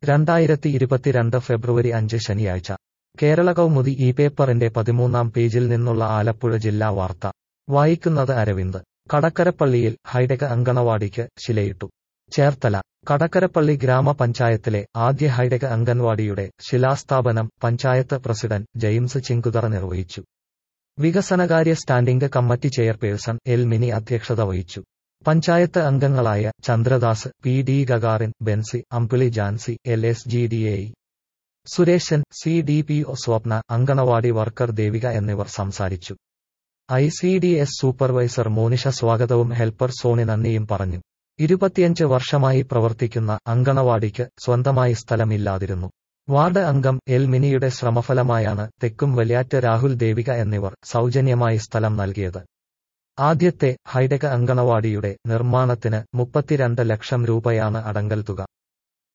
രണ്ടായിരത്തി ഇരുപത്തിരണ്ട് ഫെബ്രുവരി അഞ്ച് ശനിയാഴ്ച കേരള കൗമുദി ഈ പേപ്പറിന്റെ പതിമൂന്നാം പേജിൽ നിന്നുള്ള ആലപ്പുഴ ജില്ലാ വാർത്ത വായിക്കുന്നത് അരവിന്ദ് കടക്കരപ്പള്ളിയിൽ ഹൈടെക് അങ്കണവാടിക്ക് ശിലയിട്ടു ചേർത്തല കടക്കരപ്പള്ളി ഗ്രാമപഞ്ചായത്തിലെ ആദ്യ ഹൈടെക് അംഗൻവാടിയുടെ ശിലാസ്ഥാപനം പഞ്ചായത്ത് പ്രസിഡന്റ് ജെയിംസ് ചിങ്കുതറ നിർവഹിച്ചു വികസനകാര്യ standing committee chairperson L Mini അധ്യക്ഷത വഹിച്ചു പഞ്ചായത്ത് അംഗങ്ങളായ Chandradas P D Gagarin Benzy Ambili Jancy L S G D A Sureshan C D P O Swapna anganwadi worker Devika എന്നിവർ സംസാരിച്ചു I C D S supervisor Monisha സ്വാഗതവും ഹെൽപ്പർ സോണി നന്ദിയും പറഞ്ഞു ഇരുപത്തിയഞ്ച് വർഷമായി പ്രവർത്തിക്കുന്ന അങ്കണവാടിക്ക് സ്വന്തമായി സ്ഥലമില്ലാതിരുന്നു വാർഡ് അംഗം എൽ മിനിയുടെ ശ്രമഫലമായാണ് തെക്കും വലിയാറ്റ് രാഹുൽ ദേവിക എന്നിവർ സൗജന്യമായി സ്ഥലം നൽകിയത് ആദ്യത്തെ ഹൈടെക് അങ്കണവാടിയുടെ നിർമ്മാണത്തിന് മുപ്പത്തിരണ്ട് ലക്ഷം രൂപയാണ് അടങ്കൽ തുക